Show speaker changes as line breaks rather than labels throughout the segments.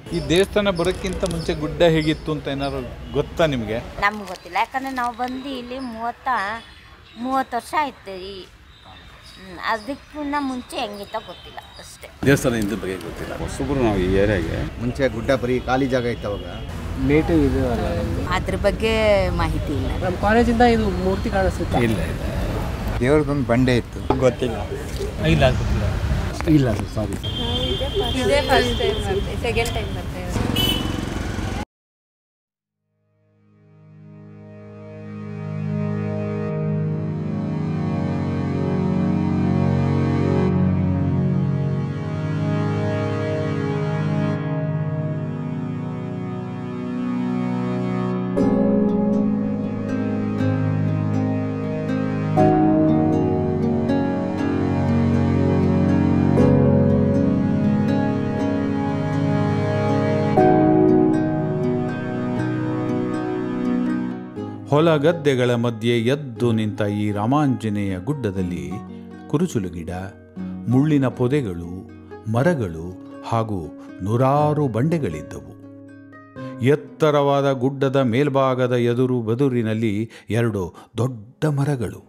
ಈ ದೇವಸ್ಥಾನ ಬರೋಕ್ಕಿಂತ ಮುಂಚೆ ಗುಡ್ಡ ಹೇಗಿತ್ತು ಅಂತ ಏನಾದ್ರು ಗೊತ್ತಾ ನಿಮಗೆ
ನಮ್ಗೆ ಗೊತ್ತಿಲ್ಲ ಯಾಕಂದರೆ ನಾವು ಬಂದು ಇಲ್ಲಿ ಮೂವತ್ತ ಮೂವತ್ತು ವರ್ಷ ಆಯ್ತು ಈ ಹ್ಮ್, ಅದಕ್ಕಿಂತ ಮುಂಚೆ ಹೆಂಗಿತ್ತ ಗೊತ್ತಿಲ್ಲ ಅಷ್ಟೇ
ದೇವಸ್ಥಾನ ಹಿಂದೆ ಬಗ್ಗೆ ಗೊತ್ತಿಲ್ಲ ಹೊಸಬ್ರು ನಾವು ಈ ಏರಿಯಾಗೆ
ಮುಂಚೆ ಗುಡ್ಡ ಬರೀ ಖಾಲಿ ಜಾಗ ಇತ್ತು ಅವಾಗ
ನೇಟಿವ್ ಇದು ಅಲ್ಲ
ಅದ್ರ ಬಗ್ಗೆ ಮಾಹಿತಿ ಇಲ್ಲ
ನಮ್ಮ ಕಾಲೇಜಿಂದ ಇದು ಮೂರ್ತಿ ಕಾಣಿಸುತ್ತೆ
ಇಲ್ಲ ಇಲ್ಲ
ದೇವ್ರದೊಂದು ಬಂಡೆ ಇತ್ತು
ಗೊತ್ತಿಲ್ಲ
ಇಲ್ಲ ಸಾರಿ
ಇದೇ ಫಸ್ಟ್ ಟೈಮ್ ಬರ್ತೆ ಸೆಕೆಂಡ್ ಟೈಮ್ ಬರ್ತೆ
ಹೊಲ ಗದ್ದೆಗಳ ಮಧ್ಯೆ ಎದ್ದು ನಿಂತ ಈ ರಾಮಾಂಜನೇಯ ಗುಡ್ಡದಲ್ಲಿ ಕುರುಚುಲು ಗಿಡ ಮುಳ್ಳಿನ ಪೊದೆಗಳು ಮರಗಳು ಹಾಗೂ ನೂರಾರು ಬಂಡೆಗಳಿದ್ದವು ಎತ್ತರವಾದ ಗುಡ್ಡದ ಮೇಲ್ಭಾಗದ ಎದುರು ಬದುರಿನಲ್ಲಿ ಎರಡು ದೊಡ್ಡ ಮರಗಳು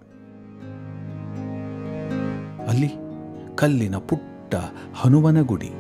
ಅಲ್ಲಿ ಕಲ್ಲಿನ ಪುಟ್ಟ ಹನುಮನ ಗುಡಿ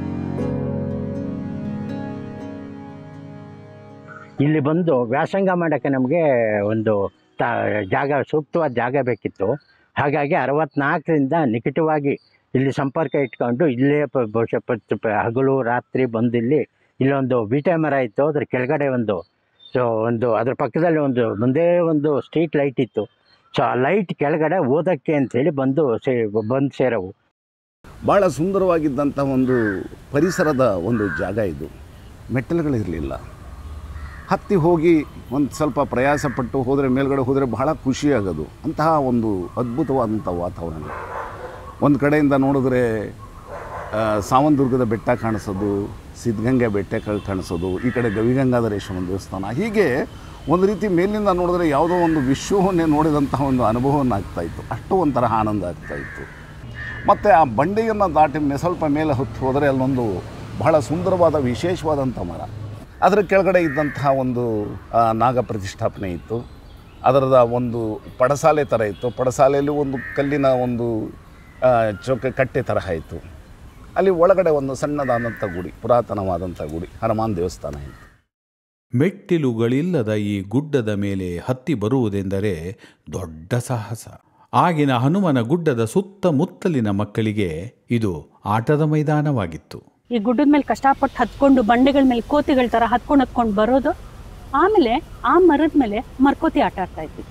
ಇಲ್ಲಿ ಬಂದು ವ್ಯಾಸಂಗ ಮಾಡೋಕ್ಕೆ ನಮಗೆ ಒಂದು ತ ಜಾಗ ಸೂಕ್ತವಾದ ಜಾಗ ಬೇಕಿತ್ತು ಹಾಗಾಗಿ ಅರವತ್ನಾಲ್ಕರಿಂದ ನಿಕಟವಾಗಿ ಇಲ್ಲಿ ಸಂಪರ್ಕ ಇಟ್ಕೊಂಡು ಇಲ್ಲೇ ಪ- ಬಹುಶಃ ಪ- ಪ- ಹಗಲು ರಾತ್ರಿ ಬಂದು ಇಲ್ಲಿ ಇಲ್ಲೊಂದು ಬೀಟೆ ಮರ ಇತ್ತು ಅದ್ರ ಕೆಳಗಡೆ ಒಂದು ಸೊ ಒಂದು ಅದ್ರ ಪಕ್ಕದಲ್ಲಿ ಒಂದು ಮುಂದೆ ಒಂದು ಸ್ಟ್ರೀಟ್ ಲೈಟ್ ಇತ್ತು ಸೊ ಆ ಲೈಟ್ ಕೆಳಗಡೆ ಓದಕ್ಕೆ ಅಂಥೇಳಿ ಬಂದು ಸೇ ಬಂದು ಸೇರವು
ಭಾಳ ಸುಂದರವಾಗಿದ್ದಂಥ ಒಂದು ಪರಿಸರದ ಒಂದು ಜಾಗ ಇದು ಮೆಟ್ಟಲುಗಳಿರಲಿಲ್ಲ ಹತ್ತಿ ಹೋಗಿ ಒಂದು ಸ್ವಲ್ಪ ಪ್ರಯಾಸ ಪಟ್ಟು ಹೋದರೆ ಮೇಲ್ಗಡೆ ಹೋದರೆ ಬಹಳ ಖುಷಿಯಾಗೋದು ಅಂತಹ ಒಂದು ಅದ್ಭುತವಾದಂಥ ವಾತಾವರಣ ಒಂದು ಕಡೆಯಿಂದ ನೋಡಿದ್ರೆ ಆ, ಸಾವಂದುರ್ಗದ ಬೆಟ್ಟ ಕಾಣಿಸೋದು ಸಿದ್ಧಗಂಗೆ ಬೆಟ್ಟ ಕ- ಕಾಣಿಸೋದು ಈ ಕಡೆ ಗವಿಗಂಗಾಧರೇಶ್ವರನ ದೇವಸ್ಥಾನ ಹೀಗೆ ಒಂದು ರೀತಿ ಮೇಲಿಂದ ನೋಡಿದ್ರೆ ಯಾವುದೋ ಒಂದು ವಿಶ್ವವನ್ನೇ ನೋಡಿದಂತಹ ಒಂದು ಅನುಭವವನ್ನು ಆಗ್ತಾಯಿತ್ತು ಅಷ್ಟು ಒಂಥರ ಆನಂದ ಆಗ್ತಾಯಿತ್ತು ಮತ್ತು ಆ ಬಂಡೆಯನ್ನು ದಾಟಿ ಮೆ- ಸ್ವಲ್ಪ ಮೇಲೆ ಹೊತ್ತು ಹೋದರೆ ಅಲ್ಲೊಂದು ಬಹಳ ಸುಂದರವಾದ ವಿಶೇಷವಾದಂಥ ಮರ ಅದರ ಕೆಳಗಡೆ ಇದ್ದಂತಹ ಒಂದು ಆ, ನಾಗ ಪ್ರತಿಷ್ಠಾಪನೆ ಇತ್ತು ಅದರದ ಒಂದು ಪಡಸಾಲೆ ಥರ ಇತ್ತು ಪಡಸಾಲೆಯಲ್ಲಿ ಒಂದು ಕಲ್ಲಿನ ಒಂದು ಆ, ಚೌಕ ಕಟ್ಟೆ ತರಹ ಇತ್ತು ಅಲ್ಲಿ ಒಳಗಡೆ ಒಂದು ಸಣ್ಣದಾದಂಥ ಗುಡಿ ಪುರಾತನವಾದಂಥ ಗುಡಿ ಹನುಮಾನ್ ದೇವಸ್ಥಾನ ಇತ್ತು
ಮೆಟ್ಟಿಲುಗಳಿಲ್ಲದ ಈ ಗುಡ್ಡದ ಮೇಲೆ ಹತ್ತಿ ಬರುವುದೆಂದರೆ ದೊಡ್ಡ ಸಾಹಸ ಆಗಿನ ಹನುಮನ ಗುಡ್ಡದ ಸುತ್ತಮುತ್ತಲಿನ ಮಕ್ಕಳಿಗೆ ಇದು ಆಟದ ಮೈದಾನವಾಗಿತ್ತು
ಈ ಗುಡ್ಡದ ಮೇಲೆ ಕಷ್ಟಪಟ್ಟು ಹತ್ಕೊಂಡು ಬಂಡೆಗಳ ಮೇಲೆ ಕೋತಿಗಳ ಥರ ಹತ್ಕೊಂಡು ಹತ್ಕೊಂಡು ಬರೋದು ಆಮೇಲೆ ಆ ಮರದ ಮೇಲೆ ಮರ್ಕೋತಿ ಆಟ ಆಡ್ತಾ ಇದ್ವಿ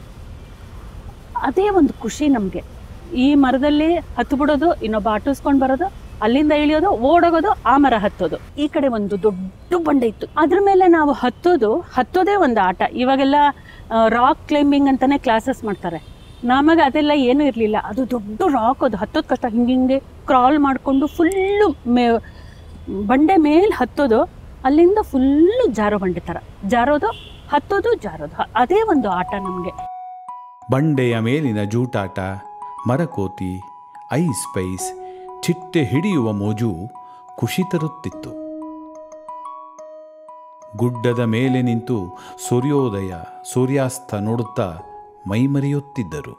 ಅದೇ ಒಂದು ಖುಷಿ ನಮಗೆ ಈ ಮರದಲ್ಲಿ ಹತ್ತು ಬಿಡೋದು ಇನ್ನೊಬ್ಬ ಆಟಿಸ್ಕೊಂಡು ಬರೋದು ಅಲ್ಲಿಂದ ಇಳಿಯೋದು ಓಡೋಗೋದು ಆ ಮರ ಹತ್ತೋದು ಈ ಕಡೆ ಒಂದು ದೊಡ್ಡ ಬಂಡೆ ಇತ್ತು ಅದ್ರ ಮೇಲೆ ನಾವು ಹತ್ತೋದು ಹತ್ತೋದೇ ಒಂದು ಆಟ ಇವಾಗೆಲ್ಲ ರಾಕ್ ಕ್ಲೈಂಬಿಂಗ್ ಅಂತಾನೆ ಕ್ಲಾಸಸ್ ಮಾಡ್ತಾರೆ ನಮಗೆ ಅದೆಲ್ಲ ಏನೂ ಇರಲಿಲ್ಲ ಅದು ದೊಡ್ಡ ರಾಕ್ ಅದು ಹತ್ತೋದು ಕಷ್ಟ ಹಿಂಗೆ ಹಿಂಗೆ ಕ್ರಾಲ್ ಮಾಡಿಕೊಂಡು ಫುಲ್ಲು ಮೇ ಬಂಡೆ ಮೇಲೆ ಹತ್ತೋದು ಅಲ್ಲಿಂದ ಫುಲ್ಲು ಜಾರೋ ಬಂಡೆ ಥರ ಜಾರೋದು ಹತ್ತೋದು ಜಾರೋದು ಹ- ಅದೇ ಒಂದು ಆಟ ನಮಗೆ
ಬಂಡೆಯ ಮೇಲಿನ ಜೂಟಾಟ ಮರಕೋತಿ ಐಸ್ ಪೈಸ್ ಚಿಟ್ಟೆ ಹಿಡಿಯುವ ಮೋಜು ಖುಷಿ ತರುತ್ತಿತ್ತು ಗುಡ್ಡದ ಮೇಲೆ ನಿಂತು ಸೂರ್ಯೋದಯ ಸೂರ್ಯಾಸ್ತ ನೋಡುತ್ತಾ ಮೈಮರೆಯುತ್ತಿದ್ದರು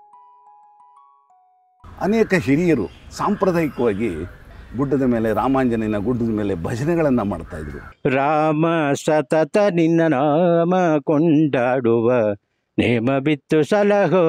ಅನೇಕ ಹಿರಿಯರು ಸಾಂಪ್ರದಾಯಿಕವಾಗಿ ಗುಡ್ಡದ ಮೇಲೆ ರಾಮಾಂಜನೇಯನ ಗುಡ್ಡದ ಮೇಲೆ ಭಜನೆಗಳನ್ನು ಮಾಡ್ತಾಯಿದ್ರು
ರಾಮ ಸತತ ನಿನ್ನ ನಾಮ ಕೊಂಡಾಡುವ ನೇಮ ಬಿತ್ತು ಸಲಹೋ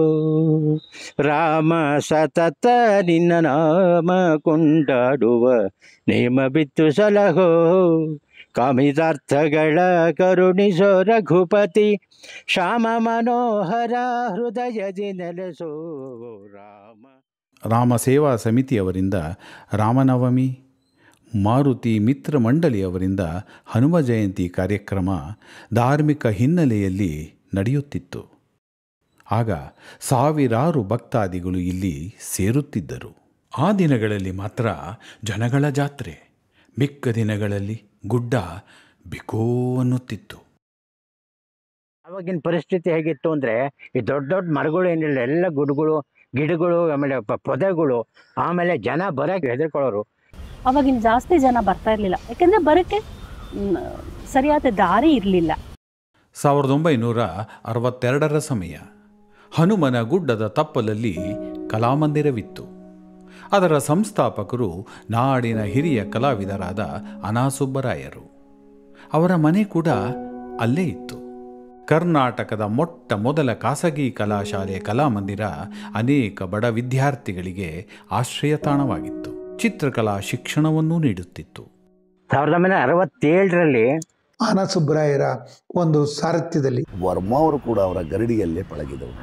ರಾಮ ಸತತ ನಿನ್ನ ನಾಮ ಕೊಂಡಾಡುವ ನೇಮ ಬಿತ್ತು ಸಲಹೋ ಕಾಮಿತಾರ್ಥಗಳ ಕರುಣಿಸೋ ರಘುಪತಿ ಶ್ಯಾಮ ಮನೋಹರ ಹೃದಯದಿ ನೆಲೆಸೋ ರಾಮ
ರಾಮ ಸೇವಾ ಸಮಿತಿಯವರಿಂದ ರಾಮನವಮಿ ಮಾರುತಿ ಮಿತ್ರ ಮಂಡಳಿಯವರಿಂದ ಹನುಮ ಜಯಂತಿ ಕಾರ್ಯಕ್ರಮ ಧಾರ್ಮಿಕ ಹಿನ್ನೆಲೆಯಲ್ಲಿ ನಡೆಯುತ್ತಿತ್ತು ಆಗ ಸಾವಿರಾರು ಭಕ್ತಾದಿಗಳು ಇಲ್ಲಿ ಸೇರುತ್ತಿದ್ದರು ಆ ದಿನಗಳಲ್ಲಿ ಮಾತ್ರ ಜನಗಳ ಜಾತ್ರೆ ಮಿಕ್ಕ ದಿನಗಳಲ್ಲಿ ಗುಡ್ಡ ಬಿಕೋ ಅನ್ನುತ್ತಿತ್ತು
ಅವಾಗಿನ ಪರಿಸ್ಥಿತಿ ಹೇಗಿತ್ತು ಅಂದರೆ ಈ ದೊಡ್ಡ ದೊಡ್ಡ ಮರಗಳು ಏನಿಲ್ಲ ಎಲ್ಲ ಗುಡ್ಗಳು ಗಿಡಗಳು ಆಮೇಲೆ ಪ- ಪೊದೆಗಳು ಆಮೇಲೆ ಜನ ಬರೋಕ್ಕೆ ಹೆದರ್ಕೊಳ್ಳೋರು
ಅವಾಗಿನ ಜಾಸ್ತಿ ಜನ ಬರ್ತಾ ಇರಲಿಲ್ಲ ಯಾಕೆಂದರೆ ಬರೋಕ್ಕೆ ಮ್, ಸರಿಯಾದ ದಾರಿ ಇರಲಿಲ್ಲ
ಸಾವಿರದ ಒಂಬೈನೂರ ಅರವತ್ತೆರಡರ ಸಮಯ ಹನುಮನ ಗುಡ್ಡದ ತಪ್ಪಲಲ್ಲಿ ಕಲಾಮಂದಿರವಿತ್ತು ಅದರ ಸಂಸ್ಥಾಪಕರು ನಾಡಿನ ಹಿರಿಯ ಕಲಾವಿದರಾದ ಅನಾಸುಬ್ಬರಾಯರು ಅವರ ಮನೆ ಕೂಡ ಅಲ್ಲೇ ಇತ್ತು ಕರ್ನಾಟಕದ ಮೊಟ್ಟ ಮೊದಲ ಖಾಸಗಿ ಕಲಾಶಾಲೆ ಕಲಾಮಂದಿರ ಅನೇಕ ಬಡ ವಿದ್ಯಾರ್ಥಿಗಳಿಗೆ ಆಶ್ರಯ ತಾಣವಾಗಿತ್ತು ಚಿತ್ರಕಲಾ ಶಿಕ್ಷಣವನ್ನೂ ನೀಡುತ್ತಿತ್ತು
ಸಾವಿರದ ಒಂಬೈನೂರ ಅರವತ್ತೇಳರಲ್ಲಿ
ಆನಾ ಸುಬ್ಬರಾಯರ ಒಂದು ಸಾರಥ್ಯದಲ್ಲಿ
ವರ್ಮ ಅವರು ಕೂಡ ಅವರ ಗರಡಿಯಲ್ಲೇ ಪಳಗಿದವರು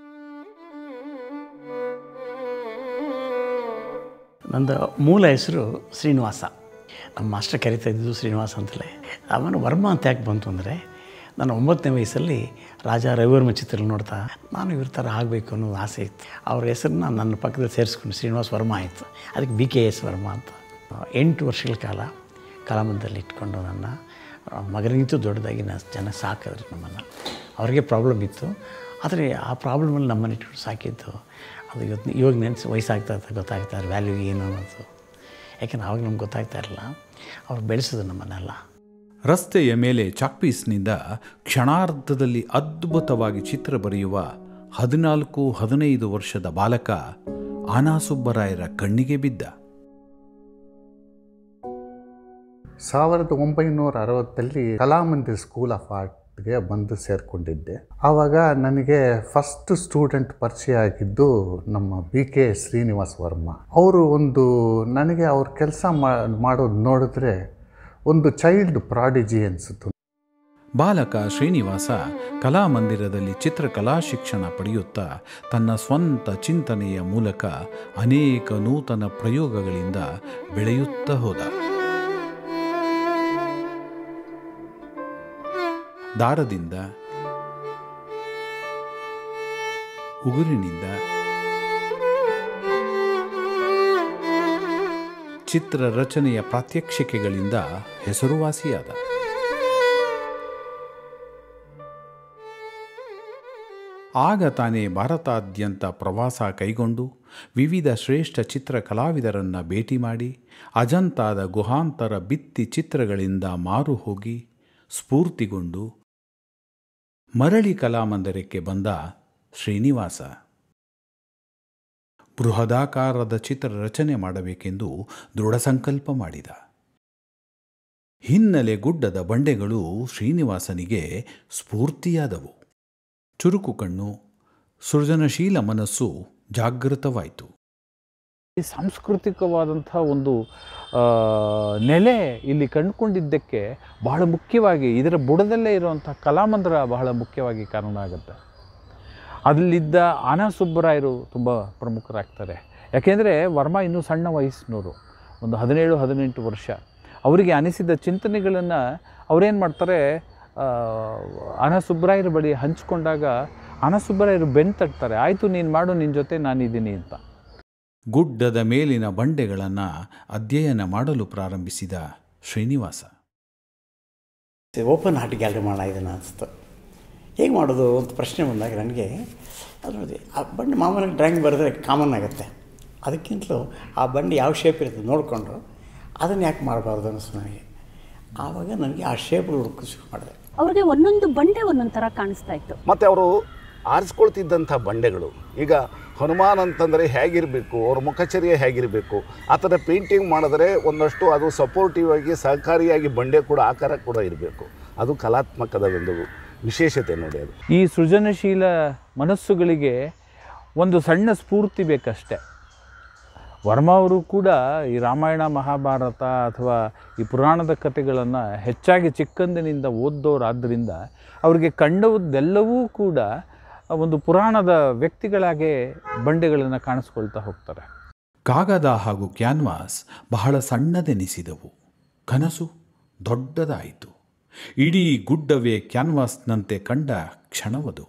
ನಂದು ಮೂಲ ಹೆಸರು ಶ್ರೀನಿವಾಸ ನಮ್ಮ ಮಾಸ್ಟರ್ ಕರಿತಾ ಇದ್ದಿದ್ದು ಶ್ರೀನಿವಾಸ ಅಂತಲೇ ಆಮೇಲೆ ವರ್ಮ ಅಂತ ಯಾಕೆ ಬಂತು ಅಂದರೆ ನಾನು ಒಂಬತ್ತನೇ ವಯಸ್ಸಲ್ಲಿ ರಾಜ ರವಿವರ್ಮ ಚಿತ್ರ ನೋಡ್ತಾ ನಾನು ಇವ್ರ ಥರ ಆಗಬೇಕು ಅನ್ನೋದು ಆಸೆ ಇತ್ತು ಅವ್ರ ಹೆಸರನ್ನ ನನ್ನ ಪಕ್ಕದಲ್ಲಿ ಸೇರಿಸ್ಕೊಂಡು ಶ್ರೀನಿವಾಸ್ ವರ್ಮ ಆಯಿತು ಅದಕ್ಕೆ ಬಿ ಕೆ ಎಸ್ ವರ್ಮ ಅಂತ ಎಂಟು ವರ್ಷಗಳ ಕಾಲ ಕಲಾಮಂದಲ್ಲಿ ಇಟ್ಕೊಂಡು ನನ್ನ ಮಗನಿಗಿಂತೂ ದೊಡ್ಡದಾಗಿ ನಾ ಜನ ಸಾಕಿದ್ರು ನಮ್ಮನ್ನು ಅವ್ರಿಗೆ ಪ್ರಾಬ್ಲಮ್ ಇತ್ತು ಆದರೆ ಆ ಪ್ರಾಬ್ಲಮಲ್ಲಿ ನಮ್ಮನ್ನು ಇಟ್ಕೊಂಡು ಸಾಕಿದ್ದು ಅದು ಇವತ್ತು ಇವಾಗ ನೆನೆಸಿ ವಯಸ್ಸಾಗ್ತಾ ಇರ್ತಾ ಗೊತ್ತಾಗ್ತಾ ಇರೋ ವ್ಯಾಲ್ಯೂ ಏನು ಅನ್ನೋದು ಯಾಕೆಂದ್ರೆ ಆವಾಗ ನಮ್ಗೆ ಗೊತ್ತಾಗ್ತಾ ಇರಲಿಲ್ಲ ಅವ್ರು ಬೆಳೆಸಿದ್ರು ನಮ್ಮನ್ನೆಲ್ಲ
ರಸ್ತೆಯ ಮೇಲೆ ಚಾಕ್ಪೀಸ್ನಿಂದ ಕ್ಷಣಾರ್ಧದಲ್ಲಿ ಅದ್ಭುತವಾಗಿ ಚಿತ್ರ ಬರೆಯುವ ಹದಿನಾಲ್ಕು ಹದಿನೈದು ವರ್ಷದ ಬಾಲಕ ಆನಾಸುಬ್ಬರಾಯರ ಕಣ್ಣಿಗೆ ಬಿದ್ದ
ಸಾವಿರದ ಒಂಬೈನೂರ ಅರವತ್ತಲ್ಲಿ ಕಲಾಮಂದಿರ್ ಸ್ಕೂಲ್ ಆಫ್ ಆರ್ಟ್ಗೆ ಬಂದು ಸೇರಿಕೊಂಡಿದ್ದೆ ಆವಾಗ ನನಗೆ ಫಸ್ಟ್ ಸ್ಟೂಡೆಂಟ್ ಪರಿಚಯ ಆಗಿದ್ದು ನಮ್ಮ ಬಿ ಕೆ ಶ್ರೀನಿವಾಸ್ ವರ್ಮ ಅವರು ಒಂದು ನನಗೆ ಅವ್ರ ಕೆಲಸ ಮಾಡೋದು ನೋಡಿದ್ರೆ ಒಂದು ಚೈಲ್ಡ್ ಪ್ರಾಡಿಜಿ ಅನಿಸಿತು
ಬಾಲಕ ಶ್ರೀನಿವಾಸ ಕಲಾಮಂದಿರದಲ್ಲಿ ಚಿತ್ರಕಲಾ ಶಿಕ್ಷಣ ಪಡೆಯುತ್ತಾ ತನ್ನ ಸ್ವಂತ ಚಿಂತನೆಯ ಮೂಲಕ ಅನೇಕ ನೂತನ ಪ್ರಯೋಗಗಳಿಂದ ಬೆಳೆಯುತ್ತಾ ಹೋದ ದಾರದಿಂದ ಉಗುರಿನಿಂದ ಚಿತ್ರ ರಚನೆಯ ಪ್ರಾತ್ಯಕ್ಷಿಕೆಗಳಿಂದ ಹೆಸರುವಾಸಿಯಾದ ಆಗ ತಾನೇ ಭಾರತಾದ್ಯಂತ ಪ್ರವಾಸ ಕೈಗೊಂಡು ವಿವಿಧ ಶ್ರೇಷ್ಠ ಚಿತ್ರ ಕಲಾವಿದರನ್ನು ಭೇಟಿ ಮಾಡಿ ಅಜಂತಾದ ಗುಹಾಂತರ ಬಿತ್ತಿ ಚಿತ್ರಗಳಿಂದ ಮಾರು ಹೋಗಿ ಸ್ಫೂರ್ತಿಗೊಂಡು ಮರಳಿ ಕಲಾಮಂದಿರಕ್ಕೆ ಬಂದ ಶ್ರೀನಿವಾಸ ಬೃಹದಾಕಾರದ ಚಿತ್ರ ರಚನೆ ಮಾಡಬೇಕೆಂದು ದೃಢ ಸಂಕಲ್ಪ ಮಾಡಿದ ಹಿನ್ನೆಲೆ ಗುಡ್ಡದ ಬಂಡೆಗಳು ಶ್ರೀನಿವಾಸನಿಗೆ ಸ್ಫೂರ್ತಿಯಾದವು ಚುರುಕು ಕಣ್ಣು ಸೃಜನಶೀಲ ಮನಸ್ಸು ಜಾಗೃತವಾಯಿತು
ಈ ಸಾಂಸ್ಕೃತಿಕವಾದಂಥ ಒಂದು ಆ, ನೆಲೆ ಇಲ್ಲಿ ಕಂಡುಕೊಂಡಿದ್ದಕ್ಕೆ ಬಹಳ ಮುಖ್ಯವಾಗಿ ಇದರ ಬುಡದಲ್ಲೇ ಇರುವಂಥ ಕಲಾಮಂದಿರ ಬಹಳ ಮುಖ್ಯವಾಗಿ ಕಾರಣ ಆಗುತ್ತೆ ಅಲ್ಲಿದ್ದ ಆನಾ ಸುಬ್ಬರಾಯರು ತುಂಬ ಪ್ರಮುಖರಾಗ್ತಾರೆ ಯಾಕೆಂದರೆ ವರ್ಮ ಇನ್ನೂ ಸಣ್ಣ ವಯಸ್ಸಿನವರು ಒಂದು ಹದಿನೇಳು ಹದಿನೆಂಟು ವರ್ಷ ಅವರಿಗೆ ಅನಿಸಿದ ಚಿಂತನೆಗಳನ್ನು ಅವರೇನು ಮಾಡ್ತಾರೆ ಆ, ಆನಾ ಸುಬ್ಬರಾಯರ ಬಳಿ ಹಂಚ್ಕೊಂಡಾಗ ಆನಾ ಸುಬ್ಬರಾಯರು ಬೆನ್ನು ತಟ್ತಾರೆ ಆಯಿತು ನೀನು ಮಾಡು ನಿನ್ನ ಜೊತೆ ನಾನಿದ್ದೀನಿ ಅಂತ
ಗುಡ್ಡದ ಮೇಲಿನ ಬಂಡೆಗಳನ್ನು ಅಧ್ಯಯನ ಮಾಡಲು ಪ್ರಾರಂಭಿಸಿದ ಶ್ರೀನಿವಾಸ
ಓಪನ್ ಆರ್ಟ್ ಗ್ಯಾಲರಿ ಮಾಡೋಣ ಇದನ್ನು ಅನಿಸ್ತು ಹೇಗೆ ಮಾಡೋದು ಅಂತ ಪ್ರಶ್ನೆ ಬಂದಾಗ ನನಗೆ ಅದರಲ್ಲಿ ಆ ಬಂಡೆ ಮಾಮೂಲಿ ಡ್ರಾಯಿಂಗ್ ಬರೆದ್ರೆ ಕಾಮನ್ ಆಗುತ್ತೆ ಅದಕ್ಕಿಂತಲೂ ಆ ಬಂಡೆ ಯಾವ ಶೇಪ್ ಇರುತ್ತೆ ನೋಡಿಕೊಂಡು ಅದನ್ನು ಯಾಕೆ ಮಾಡಬಾರ್ದು ಅನ್ನಿಸ್ತು ನನಗೆ ಆವಾಗ ನನಗೆ ಆ ಶೇಪ್ಗಳು ಹುಡುಕ ಶುರು ಮಾಡಿದೆ
ಅವ್ರಿಗೆ ಒಂದೊಂದು ಬಂಡೆ ಒಂದೊಂದು ಥರ ಕಾಣಿಸ್ತಾ ಇತ್ತು
ಮತ್ತು ಅವರು ಆರಿಸ್ಕೊಳ್ತಿದ್ದಂಥ ಬಂಡೆಗಳು ಈಗ ಹನುಮಾನ್ ಅಂತಂದರೆ ಹೇಗಿರಬೇಕು ಅವ್ರ ಮುಖಚರ್ಯ ಹೇಗಿರಬೇಕು ಆ ಥರ ಪೇಂಟಿಂಗ್ ಮಾಡಿದ್ರೆ ಒಂದಷ್ಟು ಅದು ಸಪೋರ್ಟಿವ್ ಆಗಿ ಸಹಕಾರಿಯಾಗಿ ಬಂಡೆ ಕೂಡ ಆಕಾರ ಕೂಡ ಇರಬೇಕು ಅದು ಕಲಾತ್ಮಕದ ಒಂದು ವಿಶೇಷತೆ ನೋಡಿ ಅದು
ಈ ಸೃಜನಶೀಲ ಮನಸ್ಸುಗಳಿಗೆ ಒಂದು ಸಣ್ಣ ಸ್ಫೂರ್ತಿ ಬೇಕಷ್ಟೆ ವರ್ಮ ಅವರು ಕೂಡ ಈ ರಾಮಾಯಣ ಮಹಾಭಾರತ ಅಥವಾ ಈ ಪುರಾಣದ ಕಥೆಗಳನ್ನು ಹೆಚ್ಚಾಗಿ ಚಿಕ್ಕಂದಿನಿಂದ ಓದ್ದವರಾದ್ದರಿಂದ ಅವರಿಗೆ ಕಂಡವುದೆಲ್ಲವೂ ಕೂಡ ಒಂದು ಪುರಾಣದ ವ್ಯಕ್ತಿಗಳಾಗೆ ಬಂಡೆಗಳನ್ನು ಕಾಣಿಸ್ಕೊಳ್ತಾ ಹೋಗ್ತಾರೆ
ಕಾಗದ ಹಾಗೂ ಕ್ಯಾನ್ವಾಸ್ ಬಹಳ ಸಣ್ಣದೆನಿಸಿದವು ಕನಸು ದೊಡ್ಡದಾಯಿತು ಇಡೀ ಗುಡ್ಡವೇ ಕ್ಯಾನ್ವಾಸ್ನಂತೆ ಕಂಡ ಕ್ಷಣವದು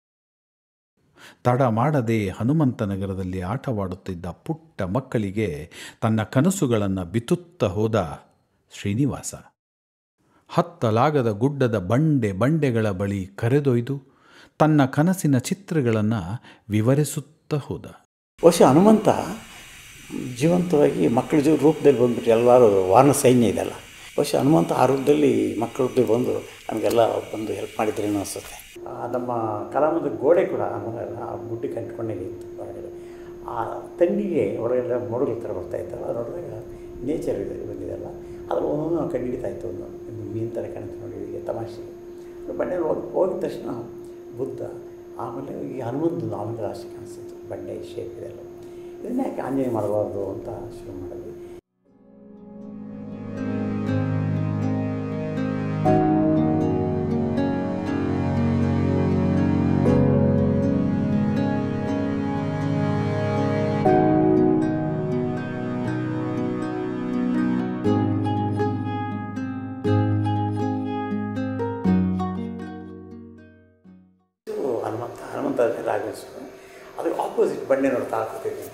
ತಡ ಮಾಡದೆ ಹನುಮಂತನಗರದಲ್ಲಿ ಆಟವಾಡುತ್ತಿದ್ದ ಪುಟ್ಟ ಮಕ್ಕಳಿಗೆ ತನ್ನ ಕನಸುಗಳನ್ನು ಬಿತ್ತುತ್ತಾ ಹೋದ ಶ್ರೀನಿವಾಸ ಹತ್ತಲಾಗದ ಗುಡ್ಡದ ಬಂಡೆ ಬಂಡೆಗಳ ಬಳಿ ಕರೆದೊಯ್ದು ತನ್ನ ಕನಸಿನ ಚಿತ್ರಗಳನ್ನು ವಿವರಿಸುತ್ತಾ ಹೋದ
ಬಹುಶಃ ಹನುಮಂತ ಜೀವಂತವಾಗಿ ಮಕ್ಕಳ ಜೀವ ರೂಪದಲ್ಲಿ ಬಂದುಬಿಟ್ಟು ಎಲ್ಲರೂ ವಾರಣ ಸೈನ್ಯ ಇದೆಲ್ಲ ಬಹುಶಃ ಹನುಮಂತ ಆ ರೂಪದಲ್ಲಿ ಮಕ್ಕಳ ರೂಪದಲ್ಲಿ ಬಂದು ನಮಗೆಲ್ಲ ಬಂದು ಹೆಲ್ಪ್ ಮಾಡಿದ್ರೇನೋ ಅನಿಸುತ್ತೆ ಆ, ನಮ್ಮ ಕಲಾಮದ ಗೋಡೆ ಕೂಡ ಆಮೇಲೆ ಆ ಗುಡ್ಡಕ್ಕೆ ಅಂಟ್ಕೊಂಡೇ ಇತ್ತು ಹೊರಗಡೆ ಆ ತಂಡಿಗೆ ಒಳಗೆಲ್ಲ ಮೋಡಗಳ ಥರ ಬರ್ತಾ ಇತ್ತಲ್ಲ ಅದು ನೋಡಿದಾಗ ನೇಚರ್ ಇದೆ ಬಂದಿದೆಲ್ಲ ಅದ್ರ ಒಂದೊಂದು ನಾವು ಕಂಡು ಹಿಡಿತಾ ಇತ್ತು ಒಂದು ಒಂದು ಮೀನು ಥರ ಕಾಣುತ್ತೆ ನೋಡಿ ಈಗ ತಮಾಷೆಗೆ ಬಂಡೆಯಲ್ಲಿ ಹೋಗಿ ಹೋಗಿದ ತಕ್ಷಣ ಬುದ್ಧ ಆಮೇಲೆ ಈ ಹನುಮಂತದ್ದು ಆಮೇಲೆ ರಾಶಿ ಕಾಣಿಸ್ತಿತ್ತು ಬಂಡೆ ಶೇಪ್ ಇದೆಲ್ಲ ಇದನ್ನ ಯಾಕೆ ಆಂಜನೇಯ ಮಾಡಬಾರ್ದು ಅಂತ ಶುರು ಮಾಡಿದ್ವಿ ಇದು ಹನುಮಂತ ಹನುಮಂತ ರಾಘವೇಶ್ವರ ಅದಕ್ಕೆ ಆಪೋಸಿಟ್ ಬಂಡೆ ನೋಡ್ತಾ ಕೂತಿದ್ದೀನಿ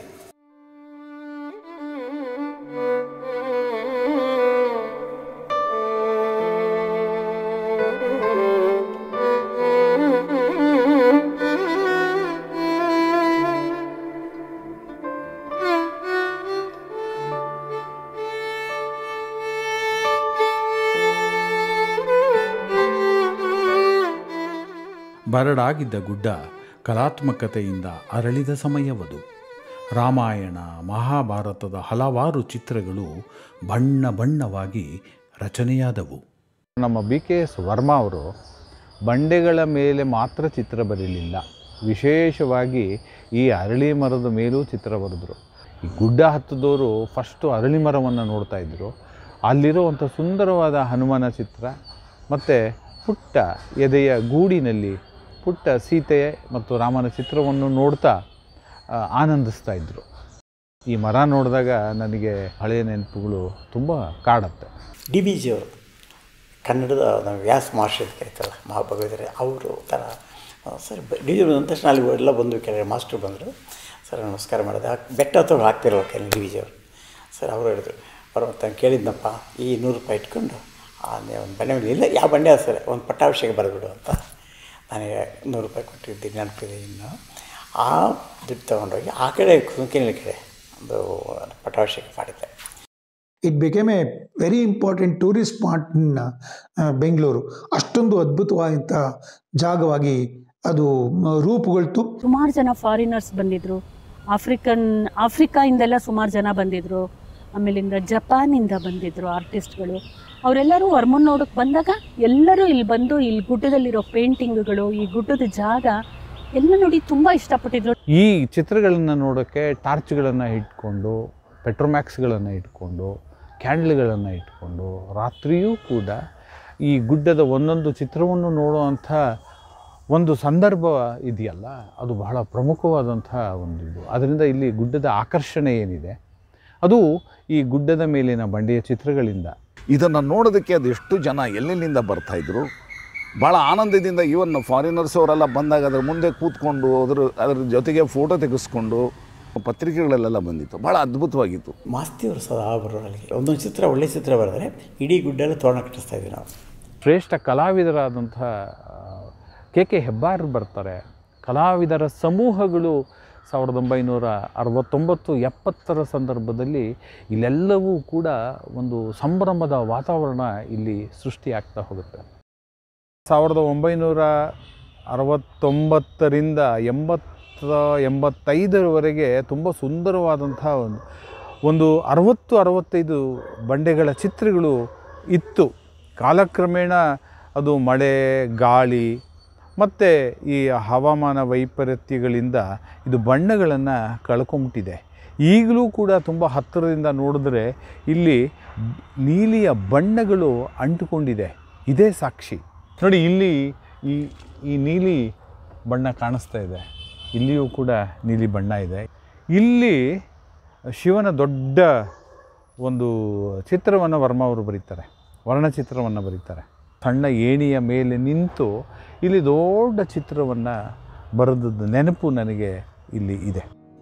ಬರಡಾಗಿದ್ದ ಗುಡ್ಡ ಕಲಾತ್ಮಕತೆಯಿಂದ ಅರಳಿದ ಸಮಯವದು ರಾಮಾಯಣ ಮಹಾಭಾರತದ ಹಲವಾರು ಚಿತ್ರಗಳು ಬಣ್ಣ ಬಣ್ಣವಾಗಿ ರಚನೆಯಾದವು
ನಮ್ಮ ಬಿ ಕೆ ಎಸ್ ವರ್ಮಾ ಅವರು ಬಂಡೆಗಳ ಮೇಲೆ ಮಾತ್ರ ಚಿತ್ರ ಬರೀಲಿಲ್ಲ ವಿಶೇಷವಾಗಿ ಈ ಅರಳಿ ಮರದ ಮೇಲೂ ಚಿತ್ರ ಬರೆದ್ರು ಈ ಗುಡ್ಡ ಹತ್ತದವರು ಫಸ್ಟು ಅರಳಿ ಮರವನ್ನು ನೋಡ್ತಾ ಇದ್ದರು ಅಲ್ಲಿರುವಂಥ ಸುಂದರವಾದ ಹನುಮನ ಚಿತ್ರ ಮತ್ತು ಪುಟ್ಟ ಎದೆಯ ಗೂಡಿನಲ್ಲಿ ಪುಟ್ಟ ಸೀತೆ ಮತ್ತು ರಾಮನ ಚಿತ್ರವನ್ನು ನೋಡ್ತಾ ಆ, ಆನಂದಿಸ್ತಾ ಇದ್ದರು ಈ ಮರ ನೋಡಿದಾಗ ನನಗೆ ಹಳೆಯ ನೆನಪುಗಳು ತುಂಬ ಕಾಡತ್ತೆ
ಡಿ ಬಿ ಜಿಯವರು ಕನ್ನಡದ ನಮ್ಮ ವ್ಯಾಸ ಮಹರ್ಷಿ ಅಂತ ಕರೀತಾರಲ್ಲ ಮಹಾಭಗವತರೆ ಅವರು ಥರ ಆ, ಸರ್ ಬ- ಡಿ ಜಿ ಬಂದ ತಕ್ಷಣ ಅಲ್ಲಿ ಎಲ್ಲ ಬಂದು ಕೆಲವು ಮಾಸ್ಟ್ರು ಬಂದರು ಸರ್ ನಮಸ್ಕಾರ ಮಾಡಿದೆ ಆ ಬೆಟ್ಟ ಹತ್ತೋಗಿ ಹಾಕ್ತಿರಲ್ಲ ಕೆಲವು ಡಿ ವಿ ಜಿಯವರು ಸರ್ ಅವರು ಹೇಳಿದ್ರು ಬರೋ ತಾನು ಕೇಳಿದ್ನಪ್ಪ ಈ ನೂರು ರೂಪಾಯಿ ಇಟ್ಕೊಂಡು ಆ ನೀವು ಒಂದು ಬಂಡೆ ಮೇಲೆ ಇಲ್ಲ ಯಾವ ಬಂಡೆ ಅದು ಸರ್ ಒಂದು ಪಟ್ಟಾಭಿಷೇಕ ಬರೆದ್ಬಿಡು ಅಂತ ನನಗೆ ನೂರು ರೂಪಾಯಿ ಕೊಟ್ಟಿದ್ದೀನಿ ನೆನಪಿದೆ ಇನ್ನು ಆ ದುಡ್ಡು ತೊಗೊಂಡೋಗಿ ಆ ಕಡೆ ಸುಂಕಿನ ಕಡೆ ಒಂದು ಪಟ್ಟಾಭಿಷೇಕ ಮಾಡಿದ್ದೆ
it became a very important tourist spot in Bengaluru ಅಷ್ಟೊಂದು ಅದ್ಭುತವಾದಂಥ ಜಾಗವಾಗಿ ಅದು ಮ, ರೂಪುಗೊಳ್ತು
ಸುಮಾರು ಜನ ಫಾರಿನರ್ಸ್ ಬಂದಿದ್ರು ಆಫ್ರಿಕನ್ ಆಫ್ರಿಕಾಯಿಂದೆಲ್ಲ ಸುಮಾರು ಜನ ಬಂದಿದ್ರು ಆಮೇಲಿಂದ ಜಪಾನಿಂದ ಬಂದಿದ್ರು ಆರ್ಟಿಸ್ಟ್ಗಳು ಅವರೆಲ್ಲರೂ ವರ್ಮನ್ ನೋಡೋಕೆ ಬಂದಾಗ ಎಲ್ಲರೂ ಇಲ್ಲಿ ಬಂದು ಇಲ್ಲಿ ಗುಡ್ಡದಲ್ಲಿರೋ ಪೇಂಟಿಂಗ್ಗಳು ಈ ಗುಡ್ಡದ ಜಾಗ ಎಲ್ಲ ನೋಡಿ ತುಂಬ ಇಷ್ಟಪಟ್ಟಿದ್ರು
ಈ ಚಿತ್ರಗಳನ್ನು ನೋಡೋಕ್ಕೆ ಟಾರ್ಚ್ಗಳನ್ನು ಇಟ್ಕೊಂಡು ಪೆಟ್ರೋಮ್ಯಾಕ್ಸ್ಗಳನ್ನು ಇಟ್ಕೊಂಡು ಕ್ಯಾಂಡ್ಲ್ಗಳನ್ನು ಇಟ್ಕೊಂಡು ರಾತ್ರಿಯೂ ಕೂಡ ಈ ಗುಡ್ಡದ ಒಂದೊಂದು ಚಿತ್ರವನ್ನು ನೋಡುವಂಥ ಒಂದು ಸಂದರ್ಭ ಇದೆಯಲ್ಲ ಅದು ಬಹಳ ಪ್ರಮುಖವಾದಂಥ ಒಂದು ಇದು ಅದರಿಂದ ಇಲ್ಲಿ ಗುಡ್ಡದ ಆಕರ್ಷಣೆ ಏನಿದೆ ಅದು ಈ ಗುಡ್ಡದ ಮೇಲಿನ ಬಂಡೆಯ ಚಿತ್ರಗಳಿಂದ
ಇದನ್ನು ನೋಡೋದಕ್ಕೆ ಅದೆಷ್ಟು ಜನ ಎಲ್ಲೆಲ್ಲಿಂದ ಬರ್ತಾಯಿದ್ರು ಭಾಳ ಆನಂದದಿಂದ ಈವನ್ ಫಾರಿನರ್ಸ್ ಅವರೆಲ್ಲ ಬಂದಾಗ ಅದ್ರ ಮುಂದೆ ಕೂತ್ಕೊಂಡು ಅದ್ರ ಅದ್ರ ಜೊತೆಗೆ ಫೋಟೋ ತೆಗೆಸ್ಕೊಂಡು ಪತ್ರಿಕೆಗಳಲ್ಲೆಲ್ಲ ಬಂದಿತ್ತು ಭಾಳ ಅದ್ಭುತವಾಗಿತ್ತು
ಮಾಸ್ತಿಯವರು ಸದಾ ಬರೋರಲ್ಲಿ ಒಂದೊಂದು ಚಿತ್ರ ಒಳ್ಳೆ ಚಿತ್ರ ಬರೆದ್ರೆ ಇಡೀ ಗುಡ್ಡೆಲ್ಲ ತೋರಣ ಕಟ್ಟಿಸ್ತಾ ಇದ್ವಿ ನಾವು
ಶ್ರೇಷ್ಠ ಕಲಾವಿದರಾದಂಥ ಕೆ ಕೆ ಹೆಬ್ಬಾರ್ ಬರ್ತಾರೆ ಕಲಾವಿದರ ಸಮೂಹಗಳು ಸಾವಿರದ ಒಂಬೈನೂರ ಅರವತ್ತೊಂಬತ್ತು ಎಪ್ಪತ್ತರ ಸಂದರ್ಭದಲ್ಲಿ ಇಲ್ಲೆಲ್ಲವೂ ಕೂಡ ಒಂದು ಸಂಭ್ರಮದ ವಾತಾವರಣ ಇಲ್ಲಿ ಸೃಷ್ಟಿಯಾಗ್ತಾ ಹೋಗುತ್ತೆ ಸಾವಿರದ ಒಂಬೈನೂರ ಅರವತ್ತೊಂಬತ್ತರಿಂದ ಎಂಬತ್ತ ಎಂಬತ್ತೈದರವರೆಗೆ ತುಂಬ ಸುಂದರವಾದಂಥ ಒಂದು ಒಂದು ಅರವತ್ತು ಅರವತ್ತೈದು ಬಂಡೆಗಳ ಚಿತ್ರಗಳು ಇತ್ತು ಕಾಲಕ್ರಮೇಣ ಅದು ಮಳೆ ಗಾಳಿ ಮತ್ತು ಈ ಹವಾಮಾನ ವೈಪರೀತ್ಯಗಳಿಂದ ಇದು ಬಣ್ಣಗಳನ್ನು ಕಳ್ಕೊಂಬಿಟ್ಟಿದೆ ಈಗಲೂ ಕೂಡ ತುಂಬ ಹತ್ತಿರದಿಂದ ನೋಡಿದ್ರೆ ಇಲ್ಲಿ ನೀಲಿಯ ಬಣ್ಣಗಳು ಅಂಟುಕೊಂಡಿದೆ ಇದೇ ಸಾಕ್ಷಿ ನೋಡಿ ಇಲ್ಲಿ ಈ ಈ ನೀಲಿ ಬಣ್ಣ ಕಾಣಿಸ್ತಾ ಇದೆ ಇಲ್ಲಿಯೂ ಕೂಡ ನೀಲಿ ಬಣ್ಣ ಇದೆ ಇಲ್ಲಿ ಶಿವನ ದೊಡ್ಡ ಒಂದು ಚಿತ್ರವನ್ನು ವರ್ಮ ಅವರು ಬರೀತಾರೆ ವರ್ಣಚಿತ್ರವನ್ನು ಬರೀತಾರೆ ಸಣ್ಣ ಏಣಿಯ ಮೇಲೆ ನಿಂತು ಇಲ್ಲಿ ದೊಡ್ಡ ಚಿತ್ರವನ್ನು ಬರೆದದ್ದು ನೆನಪು ನನಗೆ ಇಲ್ಲಿ ಇದೆ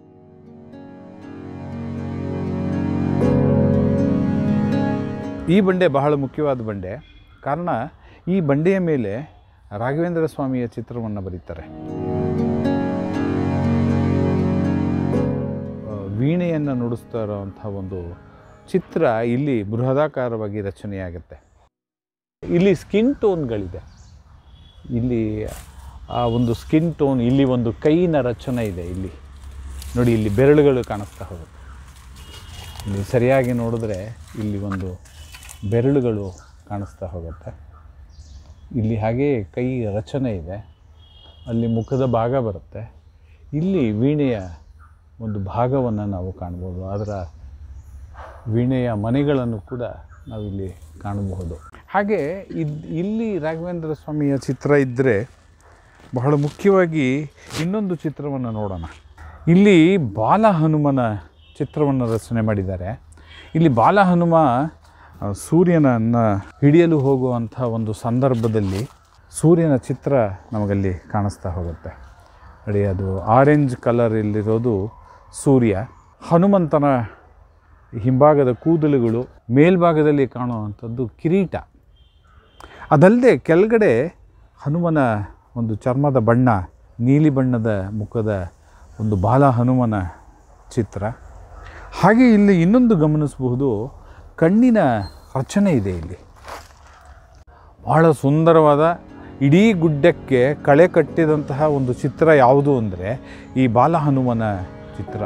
ಈ ಬಂಡೆ ಬಹಳ ಮುಖ್ಯವಾದ ಬಂಡೆ ಕಾರಣ ಈ ಬಂಡೆಯ ಮೇಲೆ ರಾಘವೇಂದ್ರ ಸ್ವಾಮಿಯ ಚಿತ್ರವನ್ನು ಬರೀತಾರೆ ಆ, ವೀಣೆಯನ್ನು ನುಡಿಸ್ತಾ ಇರೋವಂಥ ಒಂದು ಚಿತ್ರ ಇಲ್ಲಿ ಬೃಹದಾಕಾರವಾಗಿ ರಚನೆಯಾಗುತ್ತೆ ಇಲ್ಲಿ ಸ್ಕಿನ್ ಟೋನ್ಗಳಿದೆ ಇಲ್ಲಿ ಆ ಒಂದು ಸ್ಕಿನ್ ಟೋನ್ ಇಲ್ಲಿ ಒಂದು ಕೈಯಿನ ರಚನೆ ಇದೆ ಇಲ್ಲಿ ನೋಡಿ ಇಲ್ಲಿ ಬೆರಳುಗಳು ಕಾಣಿಸ್ತಾ ಹೋಗುತ್ತೆ ಇಲ್ಲಿ ಸರಿಯಾಗಿ ನೋಡಿದ್ರೆ ಇಲ್ಲಿ ಒಂದು ಬೆರಳುಗಳು ಕಾಣಿಸ್ತಾ ಹೋಗುತ್ತೆ ಇಲ್ಲಿ ಹಾಗೆ ಕೈ ರಚನೆ ಇದೆ ಅಲ್ಲಿ ಮುಖದ ಭಾಗ ಬರುತ್ತೆ ಇಲ್ಲಿ ವೀಣೆಯ ಒಂದು ಭಾಗವನ್ನು ನಾವು ಕಾಣ್ಬೋದು ಅದರ ವೀಣೆಯ ಮನೆಗಳನ್ನು ಕೂಡ ನಾವಿಲ್ಲಿ ಕಾಣಬಹುದು ಹಾಗೆ ಇದ್ ಇಲ್ಲಿ ರಾಘವೇಂದ್ರ ಸ್ವಾಮಿಯ ಚಿತ್ರ ಇದ್ದರೆ ಬಹಳ ಮುಖ್ಯವಾಗಿ ಇನ್ನೊಂದು ಚಿತ್ರವನ್ನು ನೋಡೋಣ ಇಲ್ಲಿ ಬಾಲ ಹನುಮನ ಚಿತ್ರವನ್ನು ರಚನೆ ಮಾಡಿದ್ದಾರೆ ಇಲ್ಲಿ ಬಾಲ ಹನುಮ ಆ, ಸೂರ್ಯನನ್ನು ಹಿಡಿಯಲು ಹೋಗುವಂಥ ಒಂದು ಸಂದರ್ಭದಲ್ಲಿ ಸೂರ್ಯನ ಚಿತ್ರ ನಮಗಲ್ಲಿ ಕಾಣಿಸ್ತಾ ಹೋಗುತ್ತೆ ನೋಡಿ ಅದು ಆರೆಂಜ್ ಕಲರ್ ಇಲ್ಲಿರೋದು ಸೂರ್ಯ ಹನುಮಂತನ ಹಿಂಭಾಗದ ಕೂದಲುಗಳು ಮೇಲ್ಭಾಗದಲ್ಲಿ ಕಾಣುವಂಥದ್ದು ಕಿರೀಟ ಅದಲ್ಲದೆ ಕೆಳಗಡೆ ಹನುಮನ ಒಂದು ಚರ್ಮದ ಬಣ್ಣ ನೀಲಿ ಬಣ್ಣದ ಮುಖದ ಒಂದು ಬಾಲ ಹನುಮನ ಚಿತ್ರ ಹಾಗೆ ಇಲ್ಲಿ ಇನ್ನೊಂದು ಗಮನಿಸಬಹುದು ಕಣ್ಣಿನ ರಚನೆ ಇದೆ ಇಲ್ಲಿ ಬಹಳ ಸುಂದರವಾದ ಇಡೀ ಗುಡ್ಡಕ್ಕೆ ಕಳೆ ಕಟ್ಟಿದಂತಹ ಒಂದು ಚಿತ್ರ ಯಾವುದು ಅಂದರೆ ಈ ಬಾಲ ಹನುಮನ ಚಿತ್ರ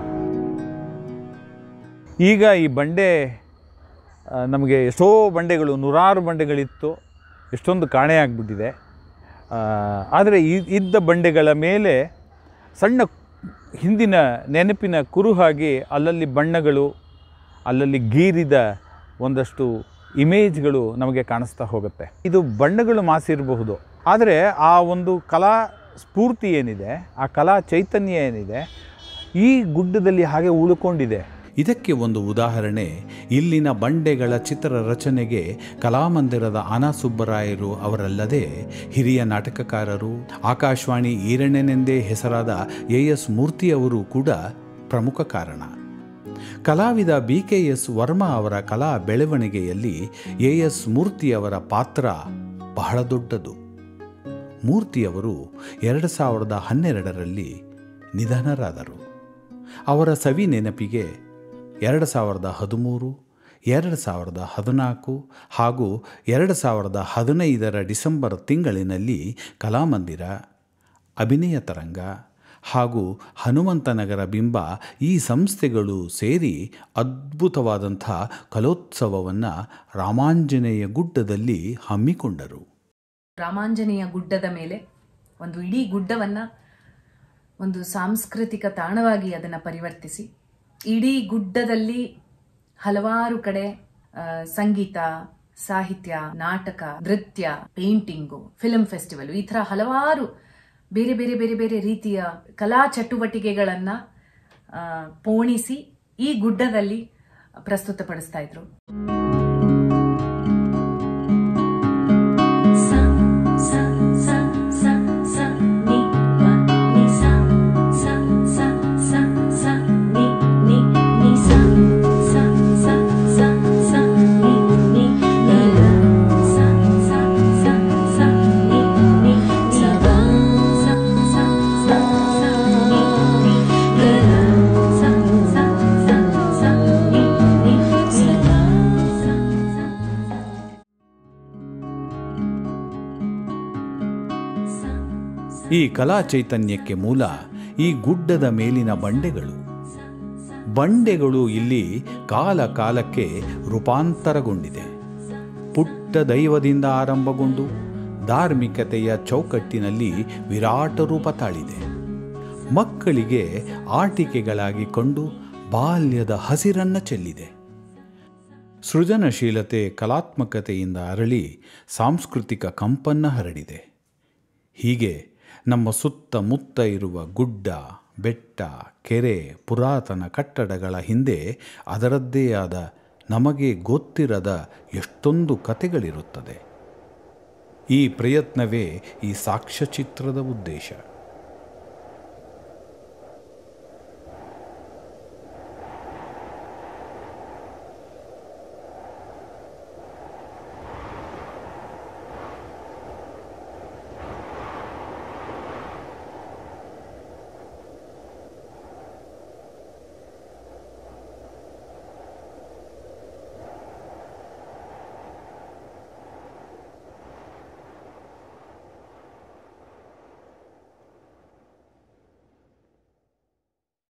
ಈಗ ಈ ಬಂಡೆ ಆ, ನಮಗೆ ಎಷ್ಟೋ ಬಂಡೆಗಳು ನೂರಾರು ಬಂಡೆಗಳಿತ್ತು ಎಷ್ಟೊಂದು ಕಾಣೆಯಾಗ್ಬಿಟ್ಟಿದೆ ಆದರೆ ಇದ್ದ ಬಂಡೆಗಳ ಮೇಲೆ ಸಣ್ಣ ಹಿಂದಿನ ನೆನಪಿನ ಕುರುಹಾಗಿ ಅಲ್ಲಲ್ಲಿ ಬಣ್ಣಗಳು ಅಲ್ಲಲ್ಲಿ ಗೀರಿದ ಒಂದಷ್ಟು ಇಮೇಜ್ಗಳು ನಮಗೆ ಕಾಣಿಸ್ತಾ ಹೋಗುತ್ತೆ ಇದು ಬಣ್ಣಗಳು ಮಾಸಿರಬಹುದು ಆದರೆ ಆ ಒಂದು ಕಲಾ ಸ್ಫೂರ್ತಿ ಏನಿದೆ ಆ ಕಲಾ ಚೈತನ್ಯ ಏನಿದೆ ಈ ಗುಡ್ಡದಲ್ಲಿ ಹಾಗೆ ಉಳ್ಕೊಂಡಿದೆ
ಇದಕ್ಕೆ ಒಂದು ಉದಾಹರಣೆ ಇಲ್ಲಿನ ಬಂಡೆಗಳ ಚಿತ್ರ ರಚನೆಗೆ ಕಲಾಮಂದಿರದ ಆನಾ ಸುಬ್ಬರಾಯರು ಅವರಲ್ಲದೆ ಹಿರಿಯ ನಾಟಕಕಾರರು ಆಕಾಶವಾಣಿ ಈರಣ್ಣನೆಂದೇ ಹೆಸರಾದ ಎ ಎಸ್ ಮೂರ್ತಿ ಅವರು ಕೂಡ ಪ್ರಮುಖ ಕಾರಣ ಕಲಾವಿದ ಬಿ ಕೆ ಎಸ್ ವರ್ಮಾ ಅವರ ಕಲಾ ಬೆಳವಣಿಗೆಯಲ್ಲಿ ಎ ಎಸ್ ಮೂರ್ತಿಯವರ ಪಾತ್ರ ಬಹಳ ದೊಡ್ಡದು ಮೂರ್ತಿಯವರು ಎರಡು ಸಾವಿರದ ಹನ್ನೆರಡರಲ್ಲಿ ನಿಧನರಾದರು ಅವರ ಸವಿ ನೆನಪಿಗೆ ಎರಡು ಸಾವಿರದ ಹದಿಮೂರು ಎರಡು ಸಾವಿರದ ಹದಿನಾಲ್ಕು ಹಾಗೂ ಎರಡು ಸಾವಿರದ ಹದಿನೈದರ ಡಿಸೆಂಬರ್ ತಿಂಗಳಿನಲ್ಲಿ ಕಲಾಮಂದಿರ ಅಭಿನಯ ತರಂಗ ಹಾಗೂ ಹನುಮಂತನಗರ ಬಿಂಬ ಈ ಸಂಸ್ಥೆಗಳು ಸೇರಿ ಅದ್ಭುತವಾದಂಥ ಕಲೋತ್ಸವವನ್ನು ರಾಮಾಂಜನೇಯ ಗುಡ್ಡದಲ್ಲಿ ಹಮ್ಮಿಕೊಂಡರು
ರಾಮಾಂಜನೇಯ ಗುಡ್ಡದ ಮೇಲೆ ಒಂದು ಇಡೀ ಗುಡ್ಡವನ್ನು ಒಂದು ಸಾಂಸ್ಕೃತಿಕ ತಾಣವಾಗಿ ಅದನ್ನು ಪರಿವರ್ತಿಸಿ ಇಡೀ ಗುಡ್ಡದಲ್ಲಿ ಹಲವಾರು ಕಡೆ ಆ, ಸಂಗೀತ ಸಾಹಿತ್ಯ ನಾಟಕ ನೃತ್ಯ ಪೇಂಟಿಂಗು ಫಿಲ್ಮ್ ಫೆಸ್ಟಿವಲ್ ಈ ಥರ ಹಲವಾರು ಬೇರೆ ಬೇರೆ ಬೇರೆ ಬೇರೆ ರೀತಿಯ ಕಲಾ ಚಟುವಟಿಕೆಗಳನ್ನು ಆ, ಪೋಣಿಸಿ ಈ ಗುಡ್ಡದಲ್ಲಿ ಪ್ರಸ್ತುತಪಡಿಸ್ತಾ ಇದ್ರು
ಈ ಕಲಾ ಚೈತನ್ಯಕ್ಕೆ ಮೂಲ ಈ ಗುಡ್ಡದ ಮೇಲಿನ ಬಂಡೆಗಳು ಬಂಡೆಗಳು ಇಲ್ಲಿ ಕಾಲ ಕಾಲಕ್ಕೆ ರೂಪಾಂತರಗೊಂಡಿದೆ ಪುಟ್ಟ ದೈವದಿಂದ ಆರಂಭಗೊಂಡು ಧಾರ್ಮಿಕತೆಯ ಚೌಕಟ್ಟಿನಲ್ಲಿ ವಿರಾಟ ರೂಪ ತಾಳಿದೆ ಮಕ್ಕಳಿಗೆ ಆಟಿಕೆಗಳಾಗಿ ಕೊಂಡು ಬಾಲ್ಯದ ಹಸಿರನ್ನ ಚೆಲ್ಲಿದೆ ಸೃಜನಶೀಲತೆ ಕಲಾತ್ಮಕತೆಯಿಂದ ಅರಳಿ ಸಾಂಸ್ಕೃತಿಕ ಕಂಪನ್ನ ಹರಡಿದೆ ಹೀಗೆ ನಮ್ಮ ಸುತ್ತಮುತ್ತ ಇರುವ ಗುಡ್ಡ ಬೆಟ್ಟ ಕೆರೆ ಪುರಾತನ ಕಟ್ಟಡಗಳ ಹಿಂದೆ ಅದರದ್ದೇ ಆದ ನಮಗೆ ಗೊತ್ತಿರದ ಎಷ್ಟೊಂದು ಕತೆಗಳಿರುತ್ತದೆ ಈ ಪ್ರಯತ್ನವೇ ಈ ಸಾಕ್ಷ್ಯಚಿತ್ರದ ಉದ್ದೇಶ